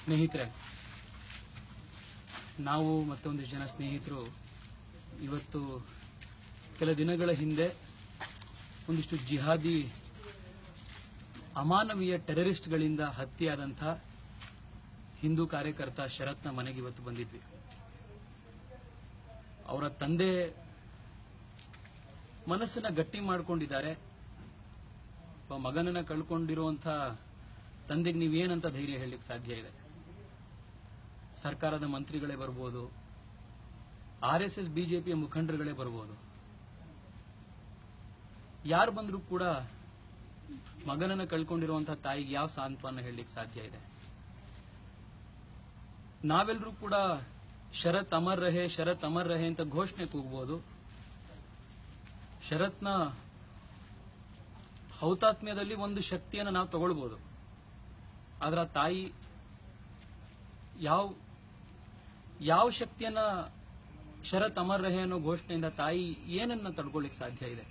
ಸ್ನೇಹಿತರೆ ನಾವು ಮತ್ತೊಂದಿಷ್ಟು ಜನ ಸ್ನೇಹಿತರು ಇವತ್ತು ಕೆಲ ದಿನಗಳ ಹಿಂದೆ ಒಂದಿಷ್ಟು ಜಿಹಾದಿ ಅಮಾನವೀಯ ಟೆರರಿಸ್ಟ್ಗಳಿಂದ ಹತ್ಯೆಯಾದಂಥ ಹಿಂದೂ ಕಾರ್ಯಕರ್ತ ಶರತ್ನ ಮನೆಗೆ ಇವತ್ತು ಬಂದಿದ್ವಿ ಅವರ ತಂದೆ ಮನಸ್ಸನ್ನ ಗಟ್ಟಿ ಮಾಡ್ಕೊಂಡಿದ್ದಾರೆ ಒಬ್ಬ ಮಗನನ್ನ ಕಳ್ಕೊಂಡಿರುವಂತ ತಂದೆಗೆ ನೀವೇನಂತ ಧೈರ್ಯ ಹೇಳಲಿಕ್ಕೆ ಸಾಧ್ಯ ಇದೆ ಸರ್ಕಾರದ ಮಂತ್ರಿಗಳೇ ಬರ್ಬೋದು ಆರ್ ಎಸ್ ಎಸ್ ಬಿಜೆಪಿಯ ಮುಖಂಡರುಗಳೇ ಬರ್ಬೋದು ಯಾರು ಬಂದರೂ ಕೂಡ ಮಗನನ್ನ ಕಳ್ಕೊಂಡಿರುವಂತಹ ತಾಯಿಗೆ ಯಾವ ಸಾಂತ್ವನ ಹೇಳಲಿಕ್ಕೆ ಸಾಧ್ಯ ಇದೆ ನಾವೆಲ್ಲರೂ ಕೂಡ ಶರತ್ ಅಮರ್ ರಹೆ ಶರತ್ ಅಮರ್ ರಹೆ ಅಂತ ಘೋಷಣೆ ಕೂಗ್ಬೋದು ಶರತ್ನ ಹೌತಾತ್ಮ್ಯದಲ್ಲಿ ಒಂದು ಶಕ್ತಿಯನ್ನು ನಾವು ತಗೊಳ್ಬೋದು ಆದ್ರೆ ಆ ತಾಯಿ ಯಾವ ಯಾವ ಶಕ್ತಿಯನ್ನ ಶರತ್ ಅಮರ್ ರಹೆ ಅನ್ನೋ ಘೋಷಣೆಯಿಂದ ತಾಯಿ ಏನನ್ನ ತಡ್ಕೊಳ್ಳಿಕ್ ಸಾಧ್ಯ ಇದೆ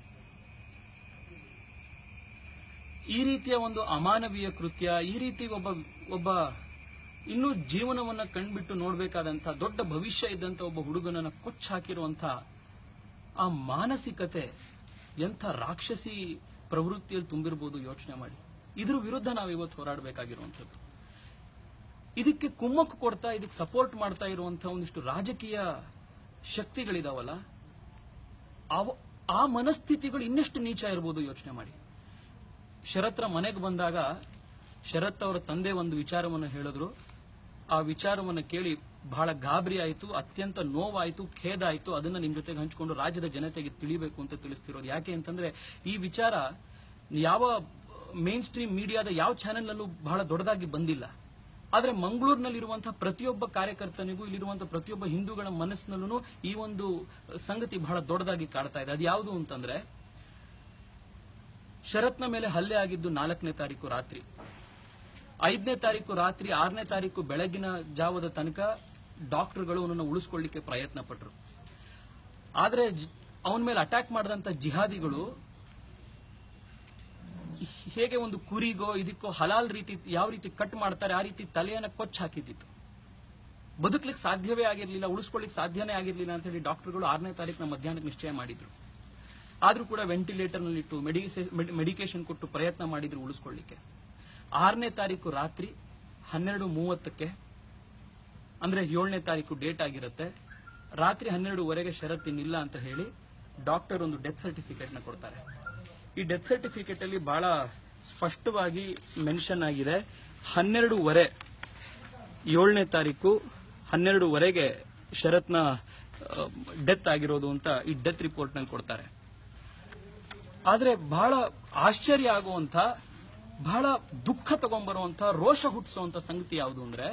ಈ ರೀತಿಯ ಒಂದು ಅಮಾನವೀಯ ಕೃತ್ಯ ಈ ರೀತಿ ಒಬ್ಬ ಒಬ್ಬ ಇನ್ನೂ ಜೀವನವನ್ನ ಕಣ್ಬಿಟ್ಟು ನೋಡ್ಬೇಕಾದಂತ ದೊಡ್ಡ ಭವಿಷ್ಯ ಇದ್ದಂತ ಒಬ್ಬ ಹುಡುಗನನ್ನ ಕೊಚ್ಚ ಹಾಕಿರುವಂತ ಆ ಮಾನಸಿಕತೆ ಎಂಥ ರಾಕ್ಷಸಿ ಪ್ರವೃತ್ತಿಯಲ್ಲಿ ತುಂಬಿರ್ಬೋದು ಯೋಚನೆ ಮಾಡಿ ಇದ್ರ ವಿರುದ್ಧ ನಾವು ಇವತ್ತು ಹೋರಾಡಬೇಕಾಗಿರುವಂಥದ್ದು ಇದಕ್ಕೆ ಕುಮ್ಮಕ್ಕು ಕೊಡ್ತಾ ಇದಕ್ಕೆ ಸಪೋರ್ಟ್ ಮಾಡ್ತಾ ಇರುವಂತಹ ಒಂದಿಷ್ಟು ರಾಜಕೀಯ ಶಕ್ತಿಗಳಿದಾವಲ್ಲ ಅವ ಆ ಮನಸ್ಥಿತಿಗಳು ಇನ್ನೆಷ್ಟು ನೀಚ ಇರ್ಬೋದು ಯೋಚನೆ ಮಾಡಿ ಶರತ್ರ ಮನೆಗೆ ಬಂದಾಗ ಶರತ್ ಅವರ ತಂದೆ ಒಂದು ವಿಚಾರವನ್ನು ಹೇಳಿದ್ರು ಆ ವಿಚಾರವನ್ನು ಕೇಳಿ ಬಹಳ ಗಾಬರಿ ಆಯಿತು ಅತ್ಯಂತ ನೋವಾಯಿತು ಖೇದ ಆಯಿತು ಅದನ್ನ ನಿಮ್ ಜೊತೆಗೆ ಹಂಚಿಕೊಂಡು ರಾಜ್ಯದ ಜನತೆಗೆ ತಿಳಿಬೇಕು ಅಂತ ತಿಳಿಸ್ತಿರೋದು ಯಾಕೆ ಅಂತಂದ್ರೆ ಈ ವಿಚಾರ ಯಾವ ಮೇನ್ ಸ್ಟ್ರೀಮ್ ಮೀಡಿಯಾದ ಯಾವ ಚಾನೆಲ್ ನಲ್ಲೂ ಬಹಳ ದೊಡ್ಡದಾಗಿ ಬಂದಿಲ್ಲ ಆದ್ರೆ ಮಂಗಳೂರಿನಲ್ಲಿರುವಂತಹ ಪ್ರತಿಯೊಬ್ಬ ಕಾರ್ಯಕರ್ತನಿಗೂ ಇಲ್ಲಿರುವಂತಹ ಪ್ರತಿಯೊಬ್ಬ ಹಿಂದೂಗಳ ಮನಸ್ಸಿನಲ್ಲೂ ಈ ಒಂದು ಸಂಗತಿ ಬಹಳ ದೊಡ್ಡದಾಗಿ ಕಾಡ್ತಾ ಇದೆ ಅದು ಯಾವುದು ಅಂತಂದ್ರೆ ಶರತ್ನ ಮೇಲೆ ಹಲ್ಲೆ ಆಗಿದ್ದು ನಾಲ್ಕನೇ ತಾರೀಕು ರಾತ್ರಿ ಐದನೇ ತಾರೀಕು ರಾತ್ರಿ ಆರನೇ ತಾರೀಕು ಬೆಳಗಿನ ಜಾವದ ತನಕ ಡಾಕ್ಟರ್ಗಳು ಅವನನ್ನು ಉಳಿಸ್ಕೊಳ್ಳಿಕ್ಕೆ ಪ್ರಯತ್ನ ಪಟ್ಟರು ಆದ್ರೆ ಅವನ ಮೇಲೆ ಅಟ್ಯಾಕ್ ಮಾಡಿದಂತ ಜಿಹಾದಿಗಳು ಹೇಗೆ ಒಂದು ಕುರಿಗೋ ಇದಕ್ಕೋ ಹಲಾಲ್ ರೀತಿ ಯಾವ ರೀತಿ ಕಟ್ ಮಾಡ್ತಾರೆ ಆ ರೀತಿ ತಲೆಯನ್ನ ಕೊಚ್ಚ ಹಾಕಿದ್ದಿತ್ತು ಬದುಕ್ಲಿಕ್ಕೆ ಸಾಧ್ಯವೇ ಆಗಿರ್ಲಿಲ್ಲ ಉಳಿಸ್ಕೊಳ್ಳಿಕ್ಕೆ ಸಾಧ್ಯನೇ ಆಗಿರ್ಲಿಲ್ಲ ಅಂತ ಹೇಳಿ ಡಾಕ್ಟರ್ಗಳು ಆರನೇ ತಾರೀಕಿನ ಮಧ್ಯಾಹ್ನಕ್ಕೆ ನಿಶ್ಚಯ ಮಾಡಿದ್ರು ಆದ್ರೂ ಕೂಡ ವೆಂಟಿಲೇಟರ್ ನಲ್ಲಿಟ್ಟು ಮೆಡಿಕೇಶನ್ ಕೊಟ್ಟು ಪ್ರಯತ್ನ ಮಾಡಿದ್ರು ಉಳಿಸ್ಕೊಳ್ಳಿಕ್ಕೆ ಆರನೇ ತಾರೀಕು ರಾತ್ರಿ ಹನ್ನೆರಡು ಮೂವತ್ತಕ್ಕೆ ಅಂದ್ರೆ ಏಳನೇ ತಾರೀಕು ಡೇಟ್ ಆಗಿರುತ್ತೆ ರಾತ್ರಿ ಹನ್ನೆರಡುವರೆಗೆ ಷರತ್ತಿನಿಲ್ಲ ಅಂತ ಹೇಳಿ ಡಾಕ್ಟರ್ ಒಂದು ಡೆತ್ ಸರ್ಟಿಫಿಕೇಟ್ ನ ಕೊಡ್ತಾರೆ ಈ ಡೆತ್ ಸರ್ಟಿಫಿಕೇಟ್ ಅಲ್ಲಿ ಬಹಳ ಸ್ಪಷ್ಟವಾಗಿ ಮೆನ್ಷನ್ ಆಗಿದೆ ಹನ್ನೆರಡೂವರೆ ಏಳನೇ ತಾರೀಕು ಹನ್ನೆರಡುವರೆಗೆ ಶರತ್ನ ಡೆತ್ ಆಗಿರೋದು ಅಂತ ಈ ಡೆತ್ ರಿಪೋರ್ಟ್ ನಲ್ಲಿ ಕೊಡ್ತಾರೆ ಆದ್ರೆ ಬಹಳ ಆಶ್ಚರ್ಯ ಆಗುವಂತ ಬಹಳ ದುಃಖ ತಗೊಂಡ್ಬರುವಂತ ರೋಷ ಹುಟ್ಟಿಸುವಂತ ಸಂಗತಿ ಯಾವುದು ಅಂದ್ರೆ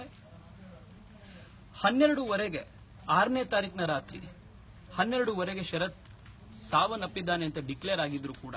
ಹನ್ನೆರಡುವರೆಗೆ ಆರನೇ ತಾರೀಕಿನ ರಾತ್ರಿ ಹನ್ನೆರಡುವರೆಗೆ ಶರತ್ ಸಾವನ್ನಪ್ಪಿದ್ದಾನೆ ಅಂತ ಡಿಕ್ಲೇರ್ ಆಗಿದ್ರು ಕೂಡ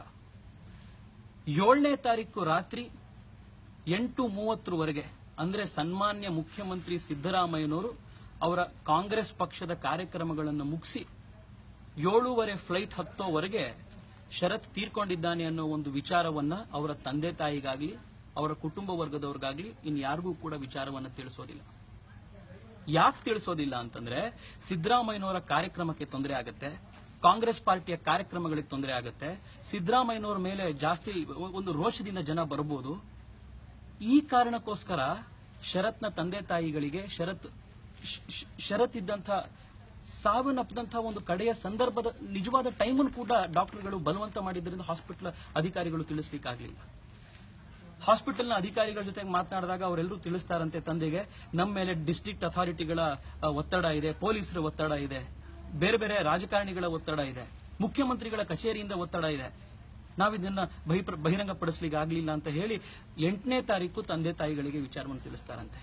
ಏಳನೇ ತಾರೀಕು ರಾತ್ರಿ ಎಂಟು ಮೂವತ್ತರವರೆಗೆ ಅಂದ್ರೆ ಸನ್ಮಾನ್ಯ ಮುಖ್ಯಮಂತ್ರಿ ಸಿದ್ದರಾಮಯ್ಯನವರು ಅವರ ಕಾಂಗ್ರೆಸ್ ಪಕ್ಷದ ಕಾರ್ಯಕ್ರಮಗಳನ್ನು ಮುಗಿಸಿ ಏಳೂವರೆ ಫ್ಲೈಟ್ ಹತ್ತೋವರೆಗೆ ಶರತ್ ತೀರ್ಕೊಂಡಿದ್ದಾನೆ ಅನ್ನೋ ಒಂದು ವಿಚಾರವನ್ನ ಅವರ ತಂದೆ ತಾಯಿಗಾಗ್ಲಿ ಅವರ ಕುಟುಂಬ ವರ್ಗದವ್ರಿಗಾಗ್ಲಿ ಇನ್ಯಾರಿಗೂ ಕೂಡ ವಿಚಾರವನ್ನ ತಿಳಿಸೋದಿಲ್ಲ ಯಾಕೆ ತಿಳಿಸೋದಿಲ್ಲ ಅಂತಂದ್ರೆ ಸಿದ್ದರಾಮಯ್ಯನವರ ಕಾರ್ಯಕ್ರಮಕ್ಕೆ ತೊಂದರೆ ಆಗುತ್ತೆ ಕಾಂಗ್ರೆಸ್ ಪಾರ್ಟಿಯ ಕಾರ್ಯಕ್ರಮಗಳಿಗೆ ತೊಂದರೆ ಆಗುತ್ತೆ ಸಿದ್ದರಾಮಯ್ಯನವರ ಮೇಲೆ ಜಾಸ್ತಿ ಒಂದು ರೋಷದಿಂದ ಜನ ಬರ್ಬೋದು ಈ ಕಾರಣಕ್ಕೋಸ್ಕರ ಶರತ್ನ ತಂದೆ ತಾಯಿಗಳಿಗೆ ಶರತ್ ಶ- ಶ- ಶರತ್ ಇದ್ದಂಥ ಸಾವನ್ನಪ್ಪದಂತಹ ಒಂದು ಕಡೆಯ ಸಂದರ್ಭದ ನಿಜವಾದ ಟೈಮನ್ನು ಕೂಡ ಡಾಕ್ಟರ್ಗಳು ಬಲವಂತ ಮಾಡಿದ್ರಿಂದ ಹಾಸ್ಪಿಟಲ್ ಅಧಿಕಾರಿಗಳು ತಿಳಿಸ್ಲಿಕ್ಕಾಗ್ಲಿಲ್ಲ ಹಾಸ್ಪಿಟಲ್ನ ಅಧಿಕಾರಿಗಳ ಜೊತೆ ಮಾತನಾಡಿದಾಗ ಅವರೆಲ್ಲರೂ ತಿಳಿಸ್ತಾರಂತೆ ತಂದೆಗೆ ನಮ್ಮ ಮೇಲೆ ಡಿಸ್ಟ್ರಿಕ್ಟ್ ಅಥಾರಿಟಿಗಳ ಆ, ಒತ್ತಡ ಇದೆ ಪೊಲೀಸರ ಒತ್ತಡ ಇದೆ ಬೇರೆ ಬೇರೆ ರಾಜಕಾರಣಿಗಳ ಒತ್ತಡ ಇದೆ ಮುಖ್ಯಮಂತ್ರಿಗಳ ಕಚೇರಿಯಿಂದ ಒತ್ತಡ ಇದೆ ನಾವಿದನ್ನ ಬಹಿಪ್ರ- ಬಹಿರಂಗಪಡಿಸ್ಲಿಕ್ಕೆ ಆಗ್ಲಿಲ್ಲ ಅಂತ ಹೇಳಿ ಎಂಟನೇ ತಾರೀಕು ತಂದೆ ತಾಯಿಗಳಿಗೆ ವಿಚಾರವನ್ನು ತಿಳಿಸ್ತಾರಂತೆ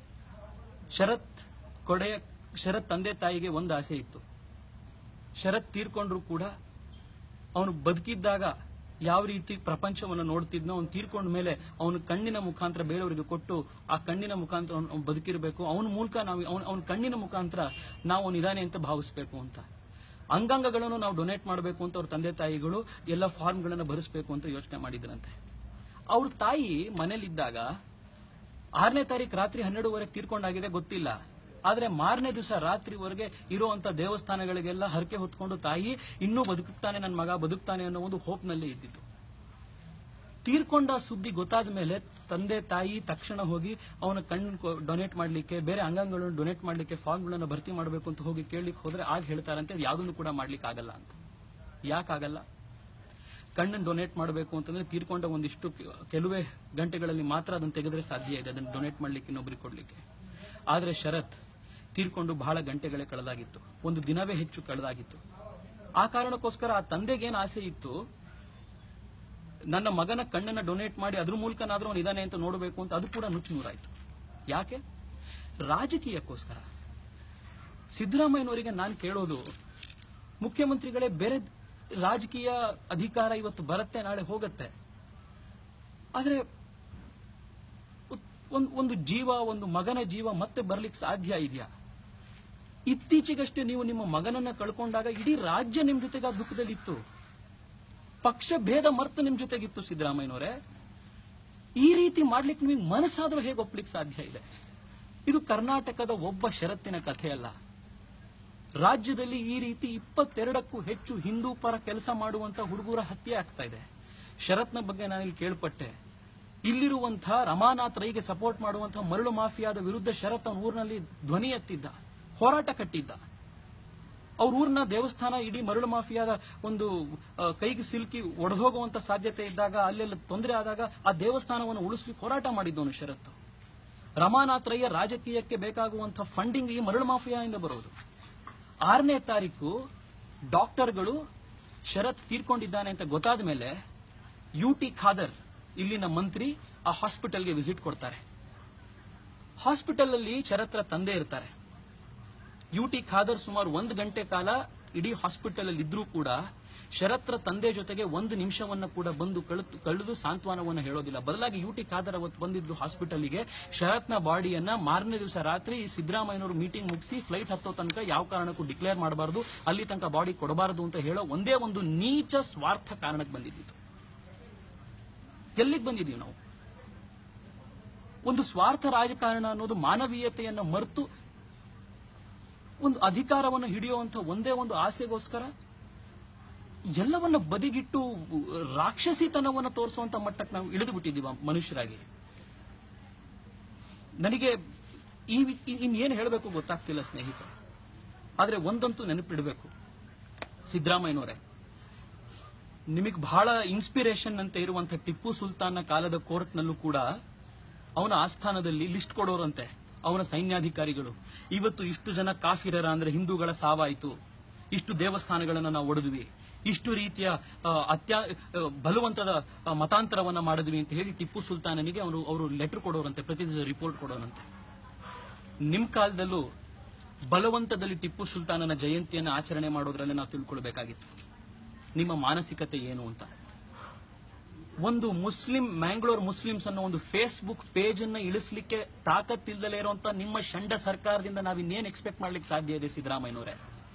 ಶರತ್ ಕೊಡೆಯ ಶರತ್ ತಂದೆ ತಾಯಿಗೆ ಒಂದು ಆಸೆ ಇತ್ತು ಶರತ್ ತೀರ್ಕೊಂಡ್ರು ಕೂಡ ಅವನು ಬದುಕಿದ್ದಾಗ ಯಾವ ರೀತಿ ಪ್ರಪಂಚವನ್ನು ನೋಡ್ತಿದ್ನೋ ಅವ್ನು ತೀರ್ಕೊಂಡ ಮೇಲೆ ಅವನ ಕಣ್ಣಿನ ಮುಖಾಂತರ ಬೇರೆಯವರಿಗೆ ಕೊಟ್ಟು ಆ ಕಣ್ಣಿನ ಮುಖಾಂತರ ಅವ್ನು ಬದುಕಿರಬೇಕು ಅವನ ಮೂಲಕ ನಾವು ಅವನ ಅವನ ಕಣ್ಣಿನ ಮುಖಾಂತರ ನಾವು ಅವನು ಇದಾನೆ ಅಂತ ಭಾವಿಸ್ಬೇಕು ಅಂತ ಅಂಗಾಂಗಗಳನ್ನು ನಾವು ಡೊನೇಟ್ ಮಾಡಬೇಕು ಅಂತ ಅವ್ರ ತಂದೆ ತಾಯಿಗಳು ಎಲ್ಲ ಫಾರ್ಮ್ಗಳನ್ನು ಭರಿಸಬೇಕು ಅಂತ ಯೋಚನೆ ಮಾಡಿದ್ರಂತೆ ಅವ್ರ ತಾಯಿ ಮನೇಲಿದ್ದಾಗ ಆರನೇ ತಾರೀಕು ರಾತ್ರಿ ಹನ್ನೆರಡುವರೆಗೆ ತೀರ್ಕೊಂಡಾಗಿದೆ ಗೊತ್ತಿಲ್ಲ ಆದ್ರೆ ಮಾರನೇ ದಿವಸ ರಾತ್ರಿವರೆಗೆ ಇರುವಂತ ದೇವಸ್ಥಾನಗಳಿಗೆಲ್ಲ ಹರಕೆ ಹೊತ್ಕೊಂಡು ತಾಯಿ ಇನ್ನೂ ಬದುಕುತ್ತಾನೆ ನನ್ನ ಮಗ ಬದುಕ್ತಾನೆ ಅನ್ನೋ ಒಂದು ಹೋಪ್ನಲ್ಲಿ ಇದ್ದಿತ್ತು ತೀರ್ಕೊಂಡ ಸುದ್ದಿ ಗೊತ್ತಾದ ಮೇಲೆ ತಂದೆ ತಾಯಿ ತಕ್ಷಣ ಹೋಗಿ ಅವನ ಕಣ್ಣು ಡೊನೇಟ್ ಮಾಡ್ಲಿಕ್ಕೆ ಬೇರೆ ಅಂಗಾಂಗಗಳನ್ನು ಡೊನೇಟ್ ಮಾಡ್ಲಿಕ್ಕೆ ಫಾರ್ಮ್ಗಳನ್ನ ಭರ್ತಿ ಮಾಡಬೇಕು ಅಂತ ಹೋಗಿ ಕೇಳಲಿಕ್ಕೆ ಹೋದ್ರೆ ಆಗ ಹೇಳ್ತಾರಂತೆ ಯಾವುದನ್ನು ಕೂಡ ಮಾಡ್ಲಿಕ್ಕೆ ಆಗಲ್ಲ ಅಂತ ಯಾಕಾಗಲ್ಲ ಕಣ್ಣನ್ನು ಡೊನೇಟ್ ಮಾಡಬೇಕು ಅಂತಂದ್ರೆ ತೀರ್ಕೊಂಡ ಒಂದಿಷ್ಟು ಕೆ- ಕೆಲವೇ ಗಂಟೆಗಳಲ್ಲಿ ಮಾತ್ರ ಅದನ್ನು ತೆಗೆದ್ರೆ ಸಾಧ್ಯ ಇದೆ ಅದನ್ನು ಡೊನೇಟ್ ಮಾಡ್ಲಿಕ್ಕೆ ಇನ್ನೊಬ್ರಿಗೆ ಕೊಡ್ಲಿಕ್ಕೆ ಆದ್ರೆ ಶರತ್ ತೀರ್ಕೊಂಡು ಬಹಳ ಗಂಟೆಗಳೇ ಕಳೆದಾಗಿತ್ತು ಒಂದು ದಿನವೇ ಹೆಚ್ಚು ಕಳೆದಾಗಿತ್ತು ಆ ಕಾರಣಕ್ಕೋಸ್ಕರ ಆ ತಂದೆಗೇನು ಆಸೆ ಇತ್ತು ನನ್ನ ಮಗನ ಕಣ್ಣನ್ನ ಡೊನೇಟ್ ಮಾಡಿ ಅದ್ರ ಮೂಲಕನಾದ್ರೂ ಅವನು ಇದಾನೆ ಅಂತ ನೋಡಬೇಕು ಅಂತ ಅದು ಕೂಡ ನುಚ್ಚು ನೂರಾಯ್ತು ಯಾಕೆ ರಾಜಕೀಯಕ್ಕೋಸ್ಕರ ಸಿದ್ದರಾಮಯ್ಯನವರಿಗೆ ನಾನು ಕೇಳೋದು ಮುಖ್ಯಮಂತ್ರಿಗಳೇ ಬೇರೆ ರಾಜಕೀಯ ಅಧಿಕಾರ ಇವತ್ತು ಬರುತ್ತೆ ನಾಳೆ ಹೋಗುತ್ತೆ ಆದ್ರೆ ಒಂದು ಒಂದು ಜೀವ ಒಂದು ಮಗನ ಜೀವ ಮತ್ತೆ ಬರ್ಲಿಕ್ಕೆ ಸಾಧ್ಯ ಇದೆಯಾ ಇತ್ತೀಚೆಗಷ್ಟೇ ನೀವು ನಿಮ್ಮ ಮಗನನ್ನ ಕಳ್ಕೊಂಡಾಗ ಇಡೀ ರಾಜ್ಯ ನಿಮ್ ಜೊತೆಗೆ ಆ ದುಃಖದಲ್ಲಿತ್ತು ಪಕ್ಷ ಭೇದ ಮರ್ತು ನಿಮ್ ಜೊತೆಗಿತ್ತು ಸಿದ್ದರಾಮಯ್ಯನವರೇ ಈ ರೀತಿ ಮಾಡ್ಲಿಕ್ಕೆ ನಿಮಗೆ ಮನಸ್ಸಾದ್ರೂ ಹೇಗೆ ಒಪ್ಲಿಕ್ಕೆ ಸಾಧ್ಯ ಇದೆ ಇದು ಕರ್ನಾಟಕದ ಒಬ್ಬ ಷರತ್ತಿನ ಕಥೆಯಲ್ಲ ರಾಜ್ಯದಲ್ಲಿ ಈ ರೀತಿ ಇಪ್ಪತ್ತೆರಡಕ್ಕೂ ಹೆಚ್ಚು ಹಿಂದೂ ಪರ ಕೆಲಸ ಮಾಡುವಂತ ಹುಡುಗರ ಹತ್ಯೆ ಆಗ್ತಾ ಇದೆ ಶರತ್ನ ಬಗ್ಗೆ ನಾನಿಲ್ಲಿ ಕೇಳ್ಪಟ್ಟೆ ಇಲ್ಲಿರುವಂತಹ ರಮಾನಾಥ್ ರೈಗೆ ಸಪೋರ್ಟ್ ಮಾಡುವಂತಹ ಮರಳು ಮಾಫಿಯಾದ ವಿರುದ್ಧ ಶರತ್ ಅವನ ಊರಿನಲ್ಲಿ ಧ್ವನಿ ಎತ್ತಿದ್ದ ಹೋರಾಟ ಕಟ್ಟಿದ್ದ ಅವ್ರ ಊರಿನ ದೇವಸ್ಥಾನ ಇಡೀ ಮರಳು ಮಾಫಿಯಾದ ಒಂದು ಆ, ಕೈಗೆ ಸಿಲುಕಿ ಒಡೆದೋಗುವಂತ ಸಾಧ್ಯತೆ ಇದ್ದಾಗ ಅಲ್ಲೆಲ್ಲ ತೊಂದರೆ ಆದಾಗ ಆ ದೇವಸ್ಥಾನವನ್ನು ಉಳಿಸ್ಲಿಕ್ಕೆ ಹೋರಾಟ ಮಾಡಿದ್ದವನು ಶರತ್ ರಮಾನಾಥ್ ರೈಯ ರಾಜಕೀಯಕ್ಕೆ ಬೇಕಾಗುವಂತಹ ಫಂಡಿಂಗ್ ಈ ಮರಳು ಮಾಫಿಯಾದಿಂದ ಬರೋದು ಆರನೇ ತಾರೀಕು ಡಾಕ್ಟರ್ಗಳು ಶರತ್ ತೀರ್ಕೊಂಡಿದ್ದಾನೆ ಅಂತ ಗೊತ್ತಾದ ಮೇಲೆ ಯು ಟಿ ಖಾದರ್ ಇಲ್ಲಿನ ಮಂತ್ರಿ ಆ ಹಾಸ್ಪಿಟಲ್ಗೆ ವಿಸಿಟ್ ಕೊಡ್ತಾರೆ ಹಾಸ್ಪಿಟಲ್ ಅಲ್ಲಿ ಶರತ್ರ ತಂದೆ ಇರ್ತಾರೆ ಯು ಟಿ ಖಾದರ್ ಸುಮಾರು ಒಂದು ಗಂಟೆ ಕಾಲ ಇಡೀ ಹಾಸ್ಪಿಟಲ್ ಅಲ್ಲಿ ಇದ್ರೂ ಕೂಡ ಶರತ್ರ ತಂದೆ ಜೊತೆಗೆ ಒಂದು ನಿಮಿಷವನ್ನ ಕೂಡ ಬಂದು ಕಳೆದು ಕಳೆದು ಸಾಂತ್ವನವನ್ನ ಹೇಳೋದಿಲ್ಲ ಬದಲಾಗಿ ಯು ಟಿ ಖಾದರ್ ಅವತ್ತು ಬಂದಿದ್ದು ಹಾಸ್ಪಿಟಲ್ಗೆ ಶರತ್ನ ಬಾಡಿಯನ್ನ ಮಾರನೇ ದಿವಸ ರಾತ್ರಿ ಸಿದ್ದರಾಮಯ್ಯನವರು ಮೀಟಿಂಗ್ ಮುಗಿಸಿ ಫ್ಲೈಟ್ ಹತ್ತೋ ತನಕ ಯಾವ ಕಾರಣಕ್ಕೂ ಡಿಕ್ಲೇರ್ ಮಾಡಬಾರದು ಅಲ್ಲಿ ತನಕ ಬಾಡಿ ಕೊಡಬಾರದು ಅಂತ ಹೇಳೋ ಒಂದೇ ಒಂದು ನೀಚ ಸ್ವಾರ್ಥ ಕಾರಣಕ್ಕೆ ಬಂದಿದ್ದಿತ್ತು ಎಲ್ಲಿಗೆ ಬಂದಿದೀವಿ ನಾವು ಒಂದು ಸ್ವಾರ್ಥ ರಾಜಕಾರಣ ಅನ್ನೋದು ಮಾನವೀಯತೆಯನ್ನ ಮರೆತು ಒಂದು ಅಧಿಕಾರವನ್ನು ಹಿಡಿಯುವಂತ ಒಂದೇ ಒಂದು ಆಸೆಗೋಸ್ಕರ ಎಲ್ಲವನ್ನ ಬದಿಗಿಟ್ಟು ರಾಕ್ಷಸಿತನವನ್ನ ತೋರಿಸುವಂತ ಮಟ್ಟಕ್ಕೆ ನಾವು ಇಳಿದು ಬಿಟ್ಟಿದ್ದೀವ ಮನುಷ್ಯರಾಗಿ ನನಗೆ ಈ ಇನ್ನೇನು ಹೇಳಬೇಕು ಗೊತ್ತಾಗ್ತಿಲ್ಲ ಸ್ನೇಹಿತ ಆದ್ರೆ ಒಂದಂತೂ ನೆನಪಿಡಬೇಕು ಸಿದ್ದರಾಮಯ್ಯನವರೇ ನಿಮಗೆ ಬಹಳ ಇನ್ಸ್ಪಿರೇಷನ್ ಅಂತ ಇರುವಂತ ಟಿಪ್ಪು ಸುಲ್ತಾನ್ನ ಕಾಲದ ಕೋರ್ಟ್ನಲ್ಲೂ ಕೂಡ ಅವನ ಆಸ್ಥಾನದಲ್ಲಿ ಲಿಸ್ಟ್ ಕೊಡೋರಂತೆ ಅವನ ಸೈನ್ಯಾಧಿಕಾರಿಗಳು ಇವತ್ತು ಇಷ್ಟು ಜನ ಕಾಫಿರರ ಅಂದ್ರೆ ಹಿಂದೂಗಳ ಸಾವಾಯಿತು ಇಷ್ಟು ದೇವಸ್ಥಾನಗಳನ್ನ ನಾವು ಒಡೆದ್ವಿ ಇಷ್ಟು ರೀತಿಯ ಆ, ಅತ್ಯಾ ಆ, ಬಲವಂತದ ಆ, ಮತಾಂತರವನ್ನ ಮಾಡಿದ್ವಿ ಅಂತ ಹೇಳಿ ಟಿಪ್ಪು ಸುಲ್ತಾನನಿಗೆ ಅವರು ಅವರು ಲೆಟರ್ ಕೊಡೋರಂತೆ ಪ್ರತಿ ರಿಪೋರ್ಟ್ ಕೊಡೋರಂತೆ ನಿಮ್ ಕಾಲದಲ್ಲೂ ಬಲವಂತದಲ್ಲಿ ಟಿಪ್ಪು ಸುಲ್ತಾನನ ಜಯಂತಿಯನ್ನು ಆಚರಣೆ ಮಾಡೋದ್ರಲ್ಲಿ ನಾವು ತಿಳ್ಕೊಳ್ಬೇಕಾಗಿತ್ತು ನಿಮ್ಮ ಮಾನಸಿಕತೆ ಏನು ಅಂತ ಒಂದು ಮುಸ್ಲಿಂ ಮ್ಯಾಂಗ್ಳೂರ್ ಮುಸ್ಲಿಮ್ಸ್ ಅನ್ನೋ ಒಂದು ಫೇಸ್ಬುಕ್ ಪೇಜ್ ಅನ್ನ ಇಳಿಸ್ಲಿಕ್ಕೆ ತಾಕತ್ತಿಲ್ದಲೇ ಇರುವಂತ ನಿಮ್ಮ ಷಂಡ ಸರ್ಕಾರದಿಂದ ನಾವು ಇನ್ನೇನ್ ಎಕ್ಸ್ಪೆಕ್ಟ್ ಮಾಡ್ಲಿಕ್ಕೆ ಸಾಧ್ಯ ಇದೆ ಸಿದ್ದರಾಮಯ್ಯನವರೇ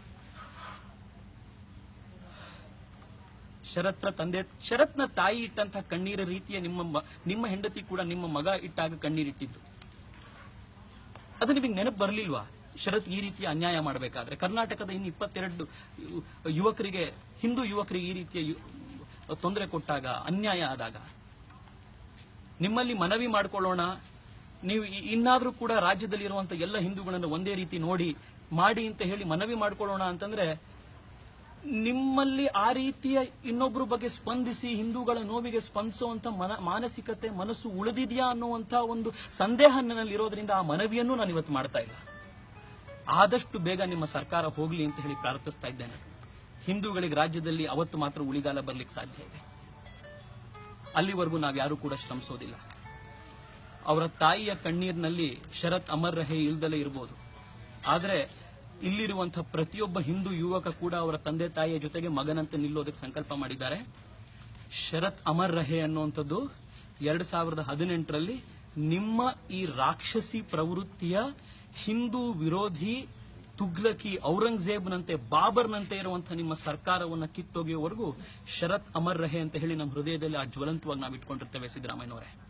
ಶರತ್ನ ತಂದೆ ಶರತ್ನ ತಾಯಿ ಇಟ್ಟಂತಹ ಕಣ್ಣೀರ ರೀತಿಯ ನಿಮ್ಮ ಮ- ನಿಮ್ಮ ಹೆಂಡತಿ ಕೂಡ ನಿಮ್ಮ ಮಗ ಇಟ್ಟಾಗ ಕಣ್ಣೀರಿಟ್ಟಿದ್ದು ಅದು ನಿಮಗೆ ನೆನಪು ಬರ್ಲಿಲ್ವಾ ಶರತ್ ಈ ರೀತಿಯ ಅನ್ಯಾಯ ಮಾಡಬೇಕಾದ್ರೆ ಕರ್ನಾಟಕದ ಇನ್ನು ಇಪ್ಪತ್ತೆರಡು ಯು- ಯುವಕರಿಗೆ ಹಿಂದೂ ಯುವಕರಿಗೆ ಈ ರೀತಿಯ ಯು- ತೊಂದರೆ ಕೊಟ್ಟಾಗ ಅನ್ಯಾಯ ಆದಾಗ ನಿಮ್ಮಲ್ಲಿ ಮನವಿ ಮಾಡ್ಕೊಳ್ಳೋಣ ನೀವು ಇ- ಇನ್ನಾದ್ರೂ ಕೂಡ ರಾಜ್ಯದಲ್ಲಿ ಇರುವಂತ ಎಲ್ಲ ಹಿಂದೂಗಳನ್ನು ಒಂದೇ ರೀತಿ ನೋಡಿ ಮಾಡಿ ಅಂತ ಹೇಳಿ ಮನವಿ ಮಾಡ್ಕೊಳ್ಳೋಣ ಅಂತಂದ್ರೆ ನಿಮ್ಮಲ್ಲಿ ಆ ರೀತಿಯ ಇನ್ನೊಬ್ಬರ ಬಗ್ಗೆ ಸ್ಪಂದಿಸಿ ಹಿಂದೂಗಳ ನೋವಿಗೆ ಸ್ಪಂದಿಸುವಂತ ಮನ ಮಾನಸಿಕತೆ ಮನಸ್ಸು ಉಳಿದಿದೆಯಾ ಅನ್ನುವಂತ ಒಂದು ಸಂದೇಹ ನನ್ನಲ್ಲಿರೋದ್ರಿಂದ ಆ ಮನವಿಯನ್ನು ನಾನು ಇವತ್ತು ಮಾಡ್ತಾ ಇಲ್ಲ ಆದಷ್ಟು ಬೇಗ ನಿಮ್ಮ ಸರ್ಕಾರ ಹೋಗ್ಲಿ ಅಂತ ಹೇಳಿ ಪ್ರಾರ್ಥಿಸ್ತಾ ಇದ್ದೇನೆ ಹಿಂದೂಗಳಿಗೆ ರಾಜ್ಯದಲ್ಲಿ ಅವತ್ತು ಮಾತ್ರ ಉಳಿಗಾಲ ಬರ್ಲಿಕ್ಕೆ ಸಾಧ್ಯ ಇದೆ ಅಲ್ಲಿವರೆಗೂ ನಾವ್ಯಾರೂ ಕೂಡ ಶ್ರಮಿಸೋದಿಲ್ಲ ಅವರ ತಾಯಿಯ ಕಣ್ಣೀರಿನಲ್ಲಿ ಶರತ್ ಅಮರ್ ರಹೆ ಇಲ್ದಲೇ ಇರಬಹುದು ಆದ್ರೆ ಇಲ್ಲಿರುವಂತಹ ಪ್ರತಿಯೊಬ್ಬ ಹಿಂದೂ ಯುವಕ ಕೂಡ ಅವರ ತಂದೆ ತಾಯಿಯ ಜೊತೆಗೆ ಮಗನಂತೆ ನಿಲ್ಲೋದಕ್ಕೆ ಸಂಕಲ್ಪ ಮಾಡಿದ್ದಾರೆ ಶರತ್ ಅಮರ್ ರಹೆ ಅನ್ನುವಂಥದ್ದು ಎರಡ್ ಸಾವಿರದ ಹದಿನೆಂಟರಲ್ಲಿ ನಿಮ್ಮ ಈ ರಾಕ್ಷಸಿ ಪ್ರವೃತ್ತಿಯ ಹಿಂದೂ ವಿರೋಧಿ ತುಗ್ಲಕಿ ಔರಂಗಜೇಬ್ನಂತೆ ಬಾಬರ್ನಂತೆ ಇರುವಂತಹ ನಿಮ್ಮ ಸರ್ಕಾರವನ್ನ ಕಿತ್ತೊಗೆಯುವವರೆಗೂ ಶರತ್ ಅಮರ್ ರಹೆ ಅಂತ ಹೇಳಿ ನಮ್ಮ ಹೃದಯದಲ್ಲಿ ಆ ಜ್ವಲಂತವಾಗಿ ನಾವು ಇಟ್ಕೊಂಡಿರ್ತೇವೆ ಸಿದ್ದರಾಮಯ್ಯನವರೇ